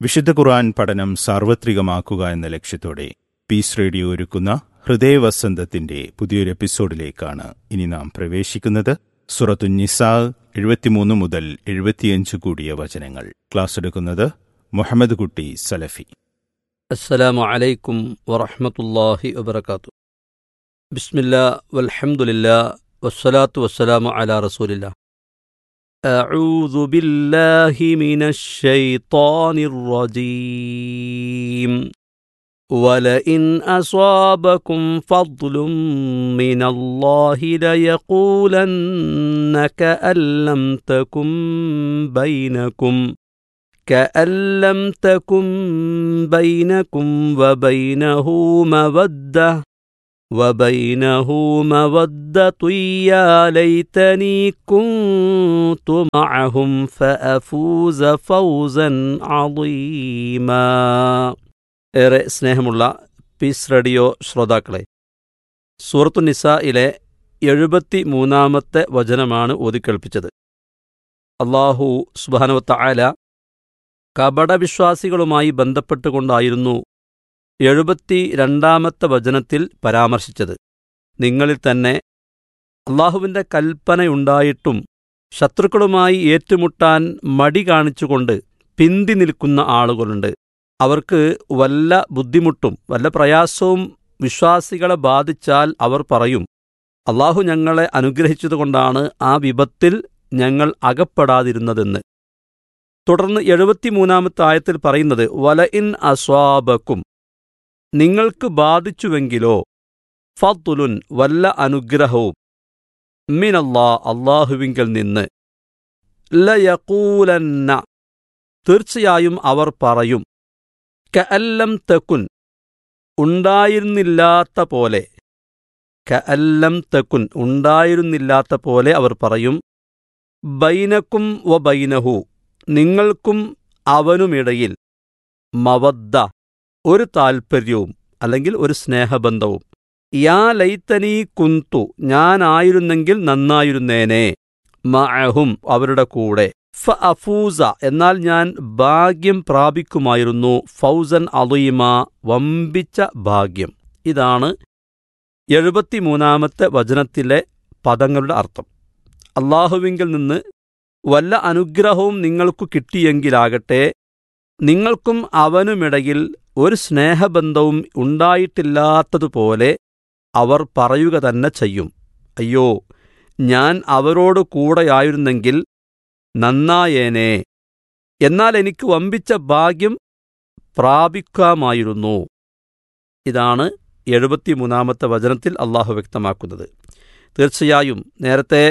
വിശുദ്ധ ഖുർആൻ പഠനം സാർവത്രികമാക്കുക എന്ന ലക്ഷ്യത്തോടെ പീസ് റേഡിയോ ഒരുക്കുന്ന ഹൃദയവസന്തത്തിന്റെ പുതിയൊരു എപ്പിസോഡിലേക്കാണ് ഇനി നാം പ്രവേശിക്കുന്നത് സുറത്തു നിസാ എഴുപത്തിമൂന്ന് മുതൽ എഴുപത്തിയഞ്ച് കൂടിയ വചനങ്ങൾ ക്ലാസ് എടുക്കുന്നത് മുഹമ്മദ് കുട്ടി സലഫി السلام عليكم ورحمة الله وبركاته بسم الله والحمد لله والصلاة والسلام على رسول الله أعوذ بالله من الشيطان الرجيم ولئن أصابكم فضل من الله ليقولن كأن لم تكن بينكم كأن لم تكن بينكم وبينه مودة وبينه مودة يا ليتني كنت معهم فأفوز فوزا عظيما ഏറെ സ്നേഹമുള്ള പീസ് റേഡിയോ ശ്രോതാക്കളെ സൂറത്തു നിസായിലെ എഴുപത്തി മൂന്നാമത്തെ വചനമാണ് ഓതിക്കേൾപ്പിച്ചത് അള്ളാഹു സുബാനവത്ത ആല കപടവിശ്വാസികളുമായി ബന്ധപ്പെട്ടുകൊണ്ടായിരുന്നു എഴുപത്തി രണ്ടാമത്തെ വചനത്തിൽ പരാമർശിച്ചത് നിങ്ങളിൽ തന്നെ അള്ളാഹുവിൻ്റെ കൽപ്പനയുണ്ടായിട്ടും ശത്രുക്കളുമായി ഏറ്റുമുട്ടാൻ മടി കാണിച്ചുകൊണ്ട് പിന്തി നിൽക്കുന്ന ആളുകളുണ്ട് അവർക്ക് വല്ല ബുദ്ധിമുട്ടും വല്ല പ്രയാസവും വിശ്വാസികളെ ബാധിച്ചാൽ അവർ പറയും അള്ളാഹു ഞങ്ങളെ അനുഗ്രഹിച്ചതുകൊണ്ടാണ് ആ വിപത്തിൽ ഞങ്ങൾ അകപ്പെടാതിരുന്നതെന്ന് തുടർന്ന് എഴുപത്തിമൂന്നാമത്തെ ആയത്തിൽ പറയുന്നത് വല ഇൻ അസ്വാബക്കും നിങ്ങൾക്ക് ബാധിച്ചുവെങ്കിലോ ഫത്തുലുൻ വല്ല അനുഗ്രഹവും മിനല്ലാ അള്ളാഹുവിങ്കൽ നിന്ന് ലയക്കൂലന്ന തീർച്ചയായും അവർ പറയും കഅല്ലം തക്കുൻ ഉണ്ടായിരുന്നില്ലാത്ത പോലെ കഅല്ലം തക്കുൻ ഉണ്ടായിരുന്നില്ലാത്ത പോലെ അവർ പറയും ബൈനക്കും വ ബൈനഹു നിങ്ങൾക്കും അവനുമിടയിൽ മവദ്ദ ഒരു താൽപ്പര്യവും അല്ലെങ്കിൽ ഒരു സ്നേഹബന്ധവും യാ ലൈത്തനീ കുന്തു ഞാനായിരുന്നെങ്കിൽ നന്നായിരുന്നേനെ മഅഹും അവരുടെ കൂടെ ഫ അഫൂസ എന്നാൽ ഞാൻ ഭാഗ്യം പ്രാപിക്കുമായിരുന്നു ഫൗസൻ അലീമ വമ്പിച്ച ഭാഗ്യം ഇതാണ് എഴുപത്തിമൂന്നാമത്തെ വചനത്തിലെ പദങ്ങളുടെ അർത്ഥം അള്ളാഹുവിങ്കിൽ നിന്ന് വല്ല അനുഗ്രഹവും നിങ്ങൾക്കു കിട്ടിയെങ്കിലാകട്ടെ നിങ്ങൾക്കും അവനുമിടയിൽ ഒരു സ്നേഹബന്ധവും ഉണ്ടായിട്ടില്ലാത്തതുപോലെ അവർ പറയുക തന്നെ ചെയ്യും അയ്യോ ഞാൻ അവരോട് കൂടെയായിരുന്നെങ്കിൽ നന്നായേനെ എന്നാൽ എനിക്ക് വമ്പിച്ച ഭാഗ്യം പ്രാപിക്കാമായിരുന്നു ഇതാണ് എഴുപത്തിമൂന്നാമത്തെ വചനത്തിൽ അള്ളാഹു വ്യക്തമാക്കുന്നത് തീർച്ചയായും നേരത്തെ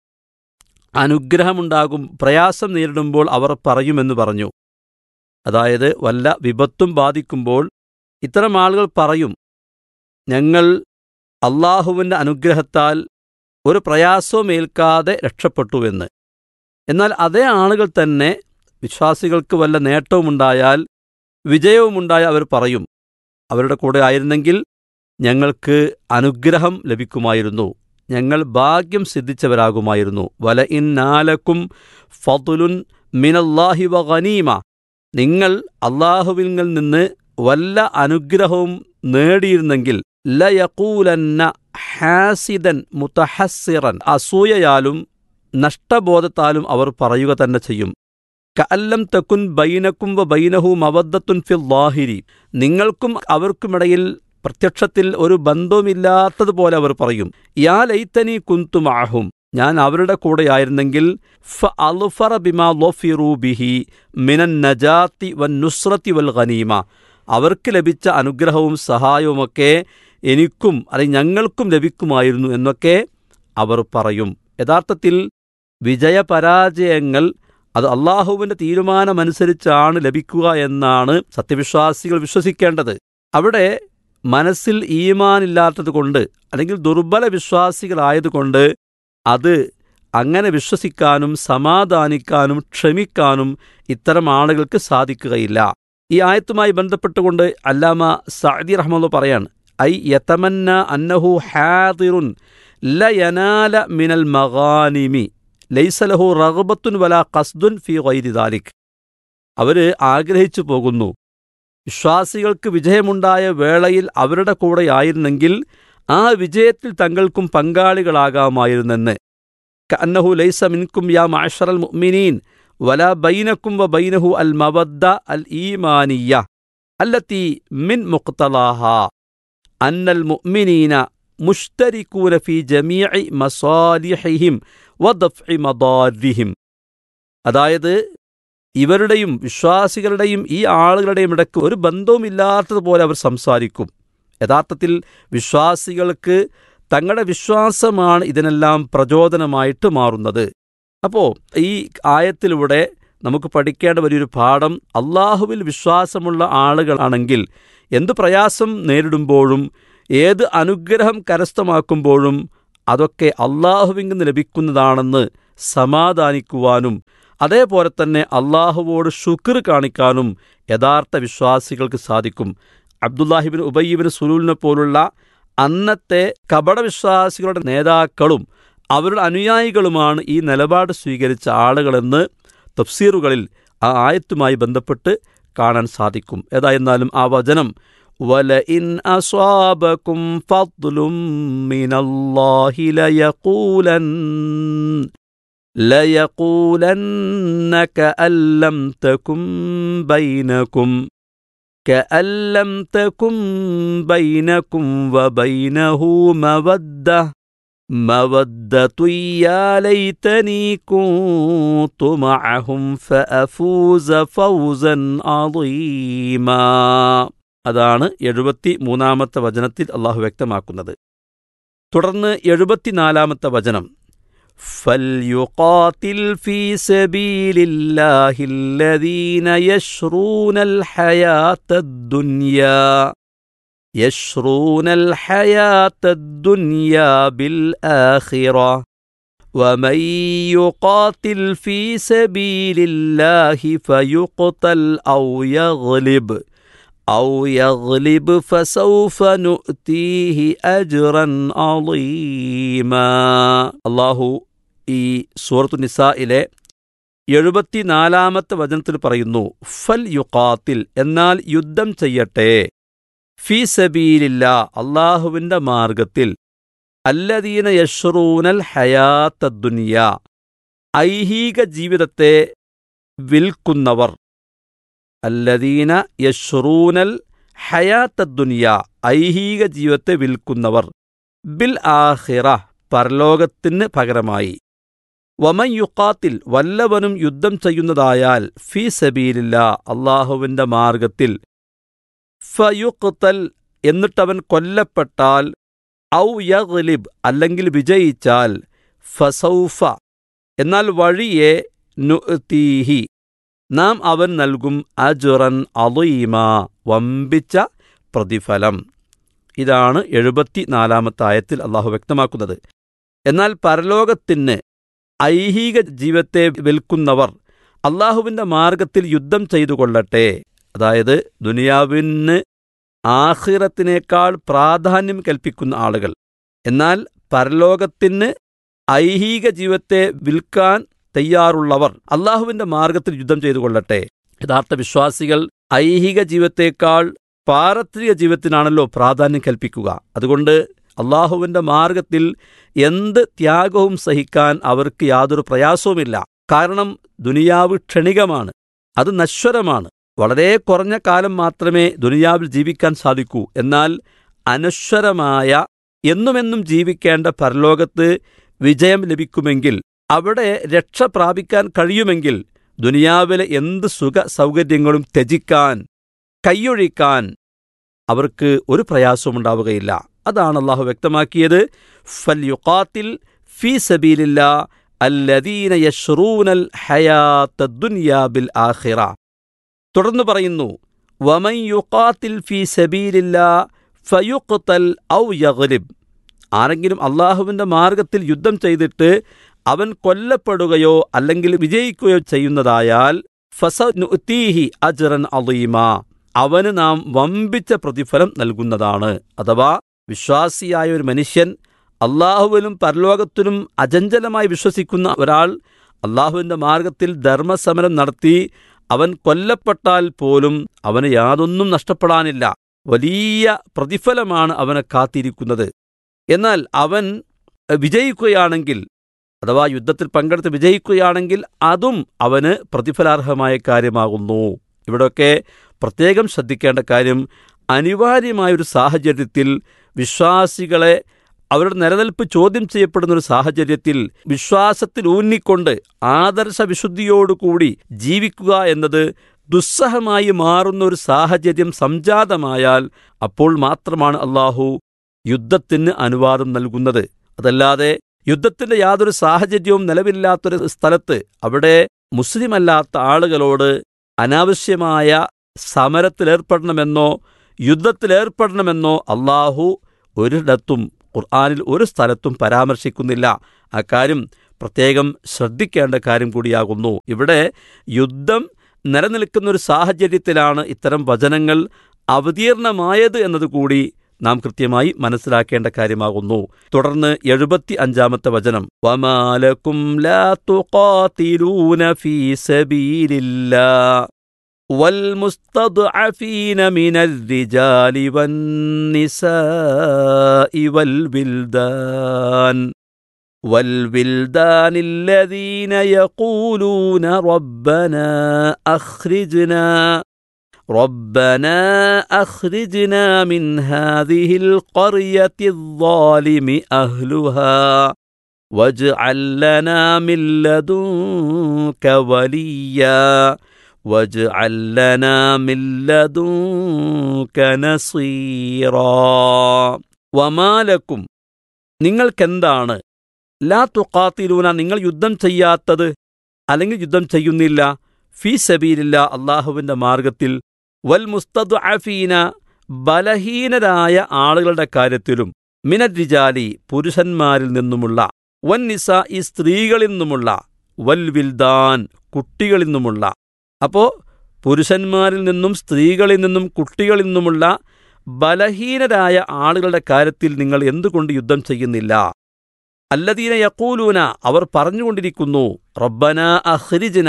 അനുഗ്രഹമുണ്ടാകും പ്രയാസം നേരിടുമ്പോൾ അവർ പറയുമെന്ന് പറഞ്ഞു അതായത് വല്ല വിപത്തും ബാധിക്കുമ്പോൾ ഇത്തരം ആളുകൾ പറയും ഞങ്ങൾ അള്ളാഹുവിൻ്റെ അനുഗ്രഹത്താൽ ഒരു പ്രയാസവും ഏൽക്കാതെ രക്ഷപ്പെട്ടുവെന്ന് എന്നാൽ അതേ ആളുകൾ തന്നെ വിശ്വാസികൾക്ക് വല്ല നേട്ടവുമുണ്ടായാൽ വിജയവുമുണ്ടായാൽ അവർ പറയും അവരുടെ കൂടെ ആയിരുന്നെങ്കിൽ ഞങ്ങൾക്ക് അനുഗ്രഹം ലഭിക്കുമായിരുന്നു ഞങ്ങൾ ഭാഗ്യം സിദ്ധിച്ചവരാകുമായിരുന്നു വല ഇന്നാലക്കും ഫതുലുൻ മിനല്ലാഹി വ ഗനീമ നിങ്ങൾ അള്ളാഹുവിൽ നിന്ന് വല്ല അനുഗ്രഹവും നേടിയിരുന്നെങ്കിൽ ലയക്കൂലന്ന ഹാസിദൻ മുത്തഹസ്സിറൻ അസൂയയാലും നഷ്ടബോധത്താലും അവർ പറയുക തന്നെ ചെയ്യും കഅല്ലം തക്കുൻ ബൈനക്കും വ ബൈനഹു മവദ്ദത്തുൻ ഫിൽ ലാഹിരി നിങ്ങൾക്കും അവർക്കുമിടയിൽ പ്രത്യക്ഷത്തിൽ ഒരു ബന്ധവുമില്ലാത്തതുപോലെ അവർ പറയും യാ ലൈത്തനി കുന്തുമാഹും ഞാൻ അവരുടെ കൂടെയായിരുന്നെങ്കിൽ ഫ അൽഫറ ബിമാ ലോഫിറൂ ബിഹി മിനൻ നജാത്തി വൻ നുസ്രത്തി വൽ ഖനീമ അവർക്ക് ലഭിച്ച അനുഗ്രഹവും സഹായവുമൊക്കെ എനിക്കും അല്ലെങ്കിൽ ഞങ്ങൾക്കും ലഭിക്കുമായിരുന്നു എന്നൊക്കെ അവർ പറയും യഥാർത്ഥത്തിൽ വിജയപരാജയങ്ങൾ അത് അള്ളാഹുവിൻ്റെ തീരുമാനമനുസരിച്ചാണ് ലഭിക്കുക എന്നാണ് സത്യവിശ്വാസികൾ വിശ്വസിക്കേണ്ടത് അവിടെ മനസ്സിൽ ഈമാനില്ലാത്തതുകൊണ്ട് അല്ലെങ്കിൽ ദുർബല വിശ്വാസികളായതുകൊണ്ട് അത് അങ്ങനെ വിശ്വസിക്കാനും സമാധാനിക്കാനും ക്ഷമിക്കാനും ഇത്തരം ആളുകൾക്ക് സാധിക്കുകയില്ല ഈ ആയത്തുമായി ബന്ധപ്പെട്ടുകൊണ്ട് അല്ലാമ സഅദി റഹ്മുള്ള പറയാണ് ഐ യതമന്ന അന്നഹു ഹാദിറുൻ ലയനാല മിനൽ മഗാനിമി ലൈസലഹു റഗ്ബത്തുൻ വലാ ഖസ്ദുൻ ഫി ഗൈരി ദാലിക് അവർ ആഗ്രഹിച്ചു പോകുന്നു വിശ്വാസികൾക്ക് വിജയമുണ്ടായ വേളയിൽ അവരുടെ കൂടെയായിരുന്നെങ്കിൽ ആ വിജയത്തിൽ തങ്ങൾക്കും പങ്കാളികളാകാമായിരുന്നെന്ന് കന്നഹു ലൈസ മിൻകും യാ മാഷറൽ മുഅ്മിനീൻ വല ബൈനക്കും വ ബൈനഹു അൽ മവദ്ദ അൽ ഈമാനിയ അല്ലത്തി മിൻ മുഖ്തലാഹ അന്നൽ മുഅ്മിനീന മുഷ്തരിക്കൂന ഫി ജമീഇ മസാലിഹിഹിം വദഫ്ഇ മദാരിഹിം അതായത് ഇവരുടെയും വിശ്വാസികളുടെയും ഈ ആളുകളുടെയും ഇടയ്ക്ക് ഒരു ബന്ധവുമില്ലാത്തതുപോലെ അവർ സംസാരിക്കും യഥാർത്ഥത്തിൽ വിശ്വാസികൾക്ക് തങ്ങളുടെ വിശ്വാസമാണ് ഇതിനെല്ലാം പ്രചോദനമായിട്ട് മാറുന്നത് അപ്പോൾ ഈ ആയത്തിലൂടെ നമുക്ക് പഠിക്കേണ്ട വലിയൊരു പാഠം അള്ളാഹുവിൽ വിശ്വാസമുള്ള ആളുകളാണെങ്കിൽ എന്ത് പ്രയാസം നേരിടുമ്പോഴും ഏത് അനുഗ്രഹം കരസ്ഥമാക്കുമ്പോഴും അതൊക്കെ അള്ളാഹുവിൽ നിന്ന് ലഭിക്കുന്നതാണെന്ന് സമാധാനിക്കുവാനും അതേപോലെ തന്നെ അള്ളാഹുവോട് ശുക്ർ കാണിക്കാനും യഥാർത്ഥ വിശ്വാസികൾക്ക് സാധിക്കും അബ്ദുല്ലാഹിബിൻ ഉബയ്യബിൻ സുലൂലിനെ പോലുള്ള അന്നത്തെ കപടവിശ്വാസികളുടെ നേതാക്കളും അവരുടെ അനുയായികളുമാണ് ഈ നിലപാട് സ്വീകരിച്ച ആളുകളെന്ന് തഫ്സീറുകളിൽ ആ ആയത്തുമായി ബന്ധപ്പെട്ട് കാണാൻ സാധിക്കും ഏതായിരുന്നാലും ആ വചനം وَلَئِنْ أَصَابَكُمْ فَضْلٌ مِّنَ اللَّهِ لَيَقُولَنَّ لَيَقُولَنَّ كَأَن لَّمْ تَكُن بَيْنَكُمْ كَأَن لَّمْ تَكُن بَيْنَكُمْ وَبَيْنَهُ مَوَدَّةٌ مَوَدَّةٌ يَا لَيْتَنِي كُنتُ مَعَهُمْ فَأَفُوزَ فَوْزًا عَظِيمًا അതാണ് എഴുപത്തി മൂന്നാമത്തെ വചനത്തിൽ അള്ളാഹു വ്യക്തമാക്കുന്നത് തുടർന്ന് എഴുപത്തിനാലാമത്തെ വചനം فليقاتل في سبيل الله الذين يشرون الحياة الدنيا يشرون الحياة الدنيا بالآخرة ومن يقاتل في سبيل الله فيقتل أو يغلب أو يغلب فسوف نؤتيه أجرا عظيما الله ഈ സൂറത്തു നിസായിലെ എഴുപത്തിനാലാമത്തെ വചനത്തിൽ പറയുന്നു ഫൽ യുക്കാത്തിൽ എന്നാൽ യുദ്ധം ചെയ്യട്ടെ ഫി സബീലില്ല അള്ളാഹുവിന്റെ മാർഗത്തിൽ അല്ലദീന യഷ്റൂനൽ ഹയാത്ത ദുനിയ ഐഹിക ജീവിതത്തെ വിൽക്കുന്നവർ അല്ലദീന യഷ്റൂനൽ ഹയാത്ത ദുനിയ ഐഹിക ജീവിതത്തെ വിൽക്കുന്നവർ ബിൽ ആഹിറ പരലോകത്തിന് പകരമായി വമൻ യുക്കാത്തിൽ വല്ലവനും യുദ്ധം ചെയ്യുന്നതായാൽ ഫി സബീലില്ല അള്ളാഹുവിന്റെ മാർഗത്തിൽ ഫയുക്തൽ എന്നിട്ടവൻ കൊല്ലപ്പെട്ടാൽ ഔ യഗ്ലിബ് അല്ലെങ്കിൽ വിജയിച്ചാൽ ഫസൗഫ എന്നാൽ വഴിയെ നുഅ്തീഹി നാം അവൻ നൽകും അജുറൻ അലീമ വമ്പിച്ച പ്രതിഫലം ഇതാണ് എഴുപത്തിനാലാമത്തെ ആയത്തിൽ അള്ളാഹു വ്യക്തമാക്കുന്നത് എന്നാൽ പരലോകത്തിന് ഐഹിക ജീവിതത്തെ വിൽക്കുന്നവർ അള്ളാഹുവിന്റെ മാർഗത്തിൽ യുദ്ധം ചെയ്തു കൊള്ളട്ടെ അതായത് ദുനിയാവിന് ആഹിറത്തിനേക്കാൾ പ്രാധാന്യം കൽപ്പിക്കുന്ന ആളുകൾ എന്നാൽ പരലോകത്തിന് ഐഹിക ജീവിതത്തെ വിൽക്കാൻ തയ്യാറുള്ളവർ അള്ളാഹുവിന്റെ മാർഗത്തിൽ യുദ്ധം ചെയ്തു കൊള്ളട്ടെ യഥാർത്ഥ വിശ്വാസികൾ ഐഹിക ജീവിതത്തേക്കാൾ പാരത്രിക ജീവിതത്തിനാണല്ലോ പ്രാധാന്യം കൽപ്പിക്കുക അതുകൊണ്ട് അള്ളാഹുവിന്റെ മാർഗത്തിൽ എന്ത് ത്യാഗവും സഹിക്കാൻ അവർക്ക് യാതൊരു പ്രയാസവുമില്ല കാരണം ദുനിയാവ് ക്ഷണികമാണ് അത് നശ്വരമാണ് വളരെ കുറഞ്ഞ കാലം മാത്രമേ ദുനിയാവിൽ ജീവിക്കാൻ സാധിക്കൂ എന്നാൽ അനശ്വരമായ എന്നുമെന്നും ജീവിക്കേണ്ട പരലോകത്ത് വിജയം ലഭിക്കുമെങ്കിൽ അവിടെ രക്ഷ പ്രാപിക്കാൻ കഴിയുമെങ്കിൽ ദുനിയാവിലെ എന്ത് സുഖ സൗകര്യങ്ങളും ത്യജിക്കാൻ കൈയൊഴിക്കാൻ അവർക്ക് ഒരു പ്രയാസവും ഉണ്ടാവുകയില്ല അതാണ് അള്ളാഹു വ്യക്തമാക്കിയത് ഫൽ യുക്കാത്തിൽ ഫി സബീലില്ല അല്ലദീന യഷ്റൂനൽ ഹയാത്ത ദുനിയാ ബിൽ ആഖിറ തുടർന്ന് പറയുന്നു വമൻ യുക്കാത്തിൽ ഫി സബീലില്ല ഫയുക്തൽ ഔ യഗ്ലിബ് ആരെങ്കിലും അള്ളാഹുവിന്റെ മാർഗത്തിൽ യുദ്ധം ചെയ്തിട്ട് അവൻ കൊല്ലപ്പെടുകയോ അല്ലെങ്കിൽ വിജയിക്കുകയോ ചെയ്യുന്നതായാൽ ഫസനുത്തീഹി അജ്റൻ അലീമ അവന് നാം വമ്പിച്ച പ്രതിഫലം നൽകുന്നതാണ് അഥവാ വിശ്വാസിയായ ഒരു മനുഷ്യൻ അള്ളാഹുവിലും പരലോകത്തിലും അചഞ്ചലമായി വിശ്വസിക്കുന്ന ഒരാൾ അള്ളാഹുവിന്റെ മാർഗത്തിൽ ധർമ്മസമരം നടത്തി അവൻ കൊല്ലപ്പെട്ടാൽ പോലും അവന് യാതൊന്നും നഷ്ടപ്പെടാനില്ല വലിയ പ്രതിഫലമാണ് അവനെ കാത്തിരിക്കുന്നത് എന്നാൽ അവൻ വിജയിക്കുകയാണെങ്കിൽ അഥവാ യുദ്ധത്തിൽ പങ്കെടുത്ത് വിജയിക്കുകയാണെങ്കിൽ അതും അവന് പ്രതിഫലാർഹമായ കാര്യമാകുന്നു ഇവിടെയൊക്കെ പ്രത്യേകം ശ്രദ്ധിക്കേണ്ട കാര്യം അനിവാര്യമായൊരു സാഹചര്യത്തിൽ വിശ്വാസികളെ അവരുടെ നിലനിൽപ്പ് ചോദ്യം ചെയ്യപ്പെടുന്ന ഒരു സാഹചര്യത്തിൽ വിശ്വാസത്തിൽ ഊന്നിക്കൊണ്ട് ആദർശ വിശുദ്ധിയോടുകൂടി ജീവിക്കുക എന്നത് ദുസ്സഹമായി മാറുന്ന ഒരു സാഹചര്യം സംജാതമായാൽ അപ്പോൾ മാത്രമാണ് അള്ളാഹു യുദ്ധത്തിന് അനുവാദം നൽകുന്നത് അതല്ലാതെ യുദ്ധത്തിന്റെ യാതൊരു സാഹചര്യവും നിലവില്ലാത്തൊരു സ്ഥലത്ത് അവിടെ മുസ്ലിമല്ലാത്ത ആളുകളോട് അനാവശ്യമായ സമരത്തിലേർപ്പെടണമെന്നോ യുദ്ധത്തിലേർപ്പെടണമെന്നോ അള്ളാഹു ഒരിടത്തും ഖുർആാനിൽ ഒരു സ്ഥലത്തും പരാമർശിക്കുന്നില്ല അക്കാര്യം പ്രത്യേകം ശ്രദ്ധിക്കേണ്ട കാര്യം കൂടിയാകുന്നു ഇവിടെ യുദ്ധം നിലനിൽക്കുന്ന ഒരു സാഹചര്യത്തിലാണ് ഇത്തരം വചനങ്ങൾ അവതീർണമായത് എന്നതുകൂടി നാം കൃത്യമായി മനസ്സിലാക്കേണ്ട കാര്യമാകുന്നു തുടർന്ന് എഴുപത്തി അഞ്ചാമത്തെ വചനം വമാലക്കും ലാ തുഖാതിലൂന ഫീ സബീലില്ലാ والمستضعفين من الرجال والنساء والبلدان والبلدان الذين يقولون ربنا أخرجنا ربنا أخرجنا من هذه القرية الظالم أهلها واجعل لنا من لدنك وليا واجعل لنا من لدنك نصيرا وما لكم നിങ്ങൾക്കെന്താണ് ലാ തുക്കാത്തിലൂന നിങ്ങൾ യുദ്ധം ചെയ്യാത്തത് അല്ലെങ്കിൽ യുദ്ധം ചെയ്യുന്നില്ല ഫീ സബീലില്ല അള്ളാഹുവിന്റെ മാർഗത്തിൽ വൽ മുസ്തദ് അഫീന ബലഹീനരായ ആളുകളുടെ കാര്യത്തിലും മിനരിജാലി പുരുഷന്മാരിൽ നിന്നുമുള്ള വൻ നിസ ഈ സ്ത്രീകളിൽ നിന്നുമുള്ള വൽ വിൽദാൻ കുട്ടികളിൽ നിന്നുമുള്ള അപ്പോ പുരുഷന്മാരിൽ നിന്നും സ്ത്രീകളിൽ നിന്നും കുട്ടികളിൽ നിന്നുമുള്ള ബലഹീനരായ ആളുകളുടെ കാര്യത്തിൽ നിങ്ങൾ എന്തുകൊണ്ട് യുദ്ധം ചെയ്യുന്നില്ല അല്ലദീന യക്കൂലൂന അവർ പറഞ്ഞുകൊണ്ടിരിക്കുന്നു റബ്ബന അഹ്രിജന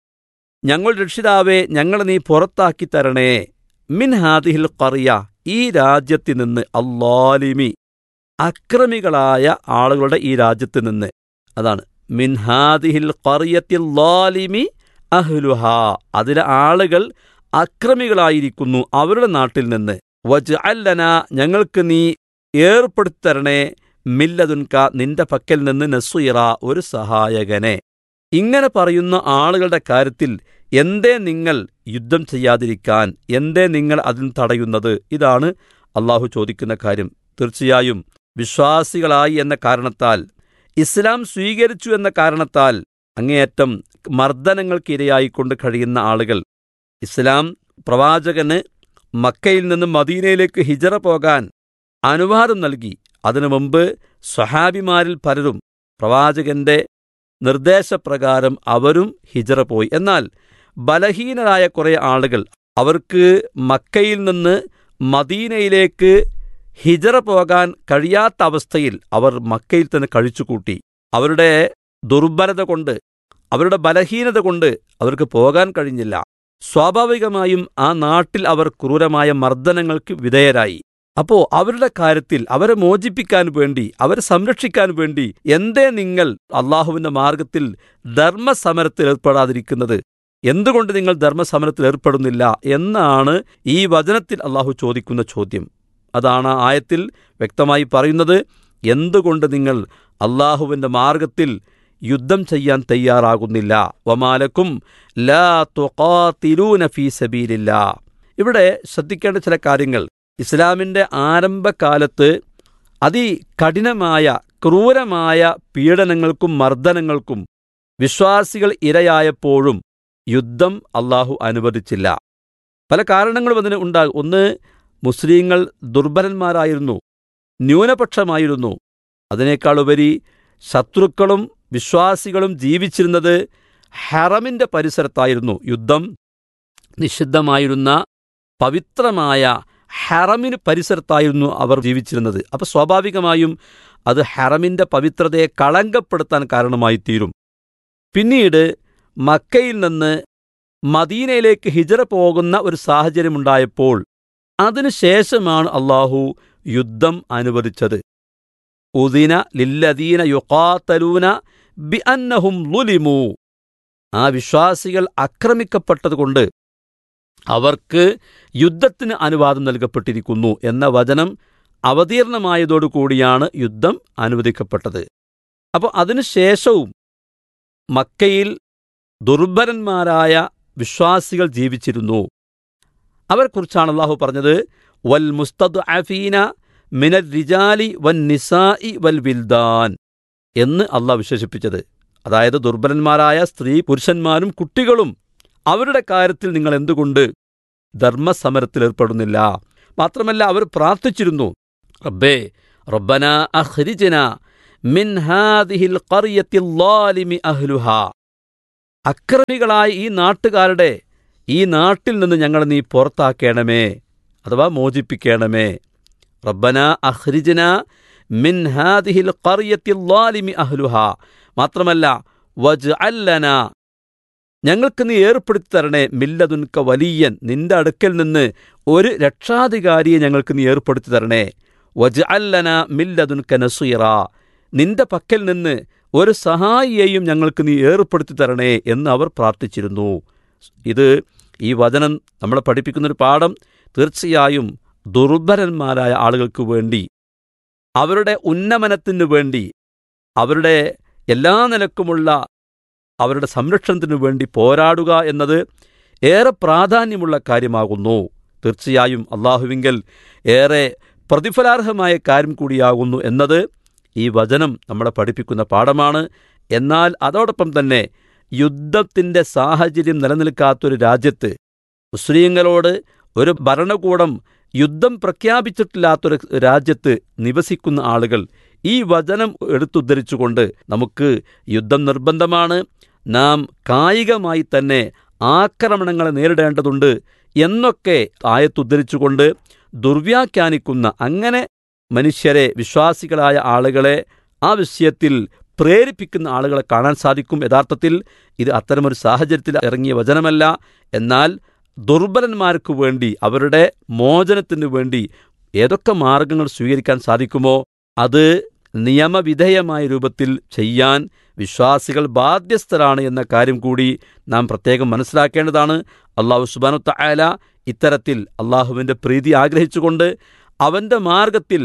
ഞങ്ങൾ രക്ഷിതാവേ ഞങ്ങളെ നീ പുറത്താക്കി തരണേ മിൻ ഹാദിഹിൽ കറിയ ഈ രാജ്യത്തിൽ നിന്ന് അല്ലാലിമി അക്രമികളായ ആളുകളുടെ ഈ രാജ്യത്ത് നിന്ന് അതാണ് മിൻ ഹാദിഹിൽ കറിയത്തിൽ ലാലിമി അഹ്ലുഹ അതിലെ ആളുകൾ അക്രമികളായിരിക്കുന്നു അവരുടെ നാട്ടിൽ നിന്ന് വജ് അല്ലന ഞങ്ങൾക്ക് നീ ഏർപ്പെടുത്തി തരണേ മില്ലതുൻക നിന്റെ പക്കൽ നിന്ന് നസുയിറ ഒരു സഹായകനെ ഇങ്ങനെ പറയുന്ന ആളുകളുടെ കാര്യത്തിൽ എന്തേ നിങ്ങൾ യുദ്ധം ചെയ്യാതിരിക്കാൻ എന്തേ നിങ്ങൾ അതിന് തടയുന്നത് ഇതാണ് അള്ളാഹു ചോദിക്കുന്ന കാര്യം തീർച്ചയായും വിശ്വാസികളായി എന്ന കാരണത്താൽ ഇസ്ലാം സ്വീകരിച്ചു എന്ന കാരണത്താൽ അങ്ങേയറ്റം മർദ്ദനങ്ങൾക്കിരയായിക്കൊണ്ട് കഴിയുന്ന ആളുകൾ ഇസ്ലാം പ്രവാചകന് മക്കയിൽ നിന്ന് മദീനയിലേക്ക് ഹിജറ പോകാൻ അനുവാദം നൽകി അതിനു മുമ്പ് സ്വഹാബിമാരിൽ പലരും പ്രവാചകന്റെ നിർദ്ദേശപ്രകാരം അവരും ഹിജറ പോയി എന്നാൽ ബലഹീനരായ കുറേ ആളുകൾ അവർക്ക് മക്കയിൽ നിന്ന് മദീനയിലേക്ക് ഹിജറ പോകാൻ കഴിയാത്ത അവസ്ഥയിൽ അവർ മക്കയിൽ തന്നെ കഴിച്ചുകൂട്ടി അവരുടെ ദുർബലത കൊണ്ട് അവരുടെ ബലഹീനത കൊണ്ട് അവർക്ക് പോകാൻ കഴിഞ്ഞില്ല സ്വാഭാവികമായും ആ നാട്ടിൽ അവർ ക്രൂരമായ മർദ്ദനങ്ങൾക്ക് വിധേയരായി അപ്പോ അവരുടെ കാര്യത്തിൽ അവരെ മോചിപ്പിക്കാൻ വേണ്ടി അവരെ സംരക്ഷിക്കാൻ വേണ്ടി എന്തേ നിങ്ങൾ അള്ളാഹുവിന്റെ മാർഗത്തിൽ ധർമ്മസമരത്തിൽ ഏർപ്പെടാതിരിക്കുന്നത് എന്തുകൊണ്ട് നിങ്ങൾ ധർമ്മസമരത്തിൽ ഏർപ്പെടുന്നില്ല എന്നാണ് ഈ വചനത്തിൽ അള്ളാഹു ചോദിക്കുന്ന ചോദ്യം അതാണ് ആ ആയത്തിൽ വ്യക്തമായി പറയുന്നത് എന്തുകൊണ്ട് നിങ്ങൾ അള്ളാഹുവിന്റെ മാർഗത്തിൽ യുദ്ധം ചെയ്യാൻ തയ്യാറാകുന്നില്ല വമാലക്കും ലാ തുഖാതിലൂന ഫീ സബീലില്ല ഇവിടെ ശ്രദ്ധിക്കേണ്ട ചില കാര്യങ്ങൾ ഇസ്ലാമിന്റെ ആരംഭകാലത്ത് അതികഠിനമായ ക്രൂരമായ പീഡനങ്ങൾക്കും മർദ്ദനങ്ങൾക്കും വിശ്വാസികൾ ഇരയായപ്പോഴും യുദ്ധം അള്ളാഹു അനുവദിച്ചില്ല പല കാരണങ്ങളും അതിന് ഉണ്ടാകും ഒന്ന് മുസ്ലിങ്ങൾ ദുർബലന്മാരായിരുന്നു ന്യൂനപക്ഷമായിരുന്നു അതിനേക്കാളുപരി ശത്രുക്കളും വിശ്വാസികളും ജീവിച്ചിരുന്നത് ഹറമിന്റെ പരിസരത്തായിരുന്നു യുദ്ധം നിഷിദ്ധമായിരുന്ന പവിത്രമായ ഹറമിന് പരിസരത്തായിരുന്നു അവർ ജീവിച്ചിരുന്നത് അപ്പോൾ സ്വാഭാവികമായും അത് ഹറമിന്റെ പവിത്രതയെ കളങ്കപ്പെടുത്താൻ കാരണമായി തീരും പിന്നീട് മക്കയിൽ നിന്ന് മദീനയിലേക്ക് ഹിജറ പോകുന്ന ഒരു സാഹചര്യമുണ്ടായപ്പോൾ അതിനുശേഷമാണ് അള്ളാഹു യുദ്ധം അനുവദിച്ചത് ഉദിന ലില്ലദീന യുക്കാത്തലൂന ബി അന്നഹും ലുലിമു ആ വിശ്വാസികൾ ആക്രമിക്കപ്പെട്ടതുകൊണ്ട് അവർക്ക് യുദ്ധത്തിന് അനുവാദം നൽകപ്പെട്ടിരിക്കുന്നു എന്ന വചനം അവതീർണമായതോടുകൂടിയാണ് യുദ്ധം അനുവദിക്കപ്പെട്ടത് അപ്പോൾ അതിനുശേഷവും മക്കയിൽ ദുർബലന്മാരായ വിശ്വാസികൾ ജീവിച്ചിരുന്നു അവരെക്കുറിച്ചാണ് അള്ളാഹു പറഞ്ഞത് വൽ മുസ്തദ് അഫീന മിനൽ റിജാലി വൻ നിസായി വൽ വിൽദാൻ എന്ന് അള്ളാഹ് വിശേഷിപ്പിച്ചത് അതായത് ദുർബലന്മാരായ സ്ത്രീ പുരുഷന്മാരും കുട്ടികളും അവരുടെ കാര്യത്തിൽ നിങ്ങൾ എന്തുകൊണ്ട് ധർമ്മസമരത്തിൽ ഏർപ്പെടുന്നില്ല മാത്രമല്ല അവർ പ്രാർത്ഥിച്ചിരുന്നു റബ്ബേ റബ്ബന അഖ്രിജന മിൻ ഹാദിഹിൽ ഖറിയത്തിൽ ളാലിമി അഹ്ലുഹാ അക്രമികളായ ഈ നാട്ടുകാരുടെ ഈ നാട്ടിൽ നിന്ന് ഞങ്ങളെ നീ പുറത്താക്കണമേ അഥവാ മോചിപ്പിക്കണമേ റബ്ബന അഹ്രിജന മിൻ ഹാദിഹിൽ ഖറിയത്തിൽ ളാലിമി അഹ്ലുഹാ മാത്രമല്ല വജ് അല്ലന ഞങ്ങൾക്ക് നീ ഏർപ്പെടുത്തി തരണേ മില്ലതുൻക വലിയൻ നിന്റെ അടുക്കൽ നിന്ന് ഒരു രക്ഷാധികാരിയെ ഞങ്ങൾക്ക് നീ ഏർപ്പെടുത്തി തരണേ വജ് അല്ലന മില്ലതുൻക നസീറ നിന്റെ പക്കൽ നിന്ന് ഒരു സഹായിയെയും ഞങ്ങൾക്ക് നീ ഏർപ്പെടുത്തി തരണേ എന്ന് അവർ പ്രാർത്ഥിച്ചിരുന്നു ഇത് ഈ വചനം നമ്മളെ പഠിപ്പിക്കുന്നൊരു പാഠം തീർച്ചയായും ദുർബലന്മാരായ ആളുകൾക്ക് വേണ്ടി അവരുടെ ഉന്നമനത്തിനു വേണ്ടി അവരുടെ എല്ലാ നിലക്കുമുള്ള അവരുടെ സംരക്ഷണത്തിനു വേണ്ടി പോരാടുക എന്നത് ഏറെ പ്രാധാന്യമുള്ള കാര്യമാകുന്നു തീർച്ചയായും അള്ളാഹുവിങ്കൽ ഏറെ പ്രതിഫലാർഹമായ കാര്യം കൂടിയാകുന്നു എന്നത് ഈ വചനം നമ്മളെ പഠിപ്പിക്കുന്ന പാഠമാണ് എന്നാൽ അതോടൊപ്പം തന്നെ യുദ്ധത്തിൻ്റെ സാഹചര്യം നിലനിൽക്കാത്തൊരു രാജ്യത്ത് മുസ്ലിങ്ങളോട് ഒരു ഭരണകൂടം യുദ്ധം പ്രഖ്യാപിച്ചിട്ടില്ലാത്തൊരു രാജ്യത്ത് നിവസിക്കുന്ന ആളുകൾ ഈ വചനം എടുത്തുദ്ധരിച്ചുകൊണ്ട് നമുക്ക് യുദ്ധം നിർബന്ധമാണ് നാം കായികമായി തന്നെ ആക്രമണങ്ങളെ നേരിടേണ്ടതുണ്ട് എന്നൊക്കെ ആയത്തുദ്ധരിച്ചുകൊണ്ട് ദുർവ്യാഖ്യാനിക്കുന്ന അങ്ങനെ മനുഷ്യരെ വിശ്വാസികളായ ആളുകളെ ആ വിഷയത്തിൽ പ്രേരിപ്പിക്കുന്ന ആളുകളെ കാണാൻ സാധിക്കും യഥാർത്ഥത്തിൽ ഇത് അത്തരമൊരു സാഹചര്യത്തിൽ ഇറങ്ങിയ വചനമല്ല എന്നാൽ ദുർബലന്മാർക്ക് വേണ്ടി അവരുടെ മോചനത്തിനു വേണ്ടി ഏതൊക്കെ മാർഗങ്ങൾ സ്വീകരിക്കാൻ സാധിക്കുമോ അത് നിയമവിധേയമായ രൂപത്തിൽ ചെയ്യാൻ വിശ്വാസികൾ ബാധ്യസ്ഥരാണ് എന്ന കാര്യം കൂടി നാം പ്രത്യേകം മനസ്സിലാക്കേണ്ടതാണ് അള്ളാഹു സുബാനുത്ത ആല ഇത്തരത്തിൽ അള്ളാഹുവിൻ്റെ പ്രീതി ആഗ്രഹിച്ചുകൊണ്ട് അവൻ്റെ മാർഗത്തിൽ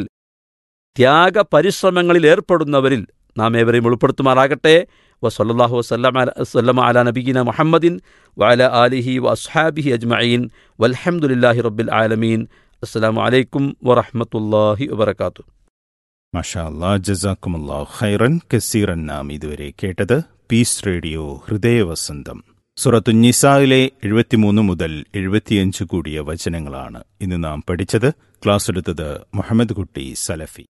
ത്യാഗ പരിശ്രമങ്ങളിൽ ഏർപ്പെടുന്നവരിൽ നാം ഏവരെയും ഉൾപ്പെടുത്തുമാറാകട്ടെ വസല്ലാഹു വസ്ലമ അല നബീന മുഹമ്മദിൻ വഅല ആലിഹി വഅസ്ഹാബിഹി അജ്മഈൻ വൽഹംദുലില്ലാഹി റബ്ബിൽ ആലമീൻ അസ്സലാമു അലൈക്കും വറഹ്മത്തുള്ളാഹി വബറകാതുഹു മഷാ അല്ലാ ജസാക്കുമുല്ലാ ഖൈറൻ കസീറൻ നാം ഇതുവരെ കേട്ടത് പീസ് റേഡിയോ ഹൃദയവസന്തം സുറത്തു നിസായിലെ എഴുപത്തിമൂന്ന് മുതൽ എഴുപത്തിയഞ്ച് കൂടിയ വചനങ്ങളാണ് ഇന്ന് നാം പഠിച്ചത് ക്ലാസ് എടുത്തത് മുഹമ്മദ് കുട്ടി സലഫി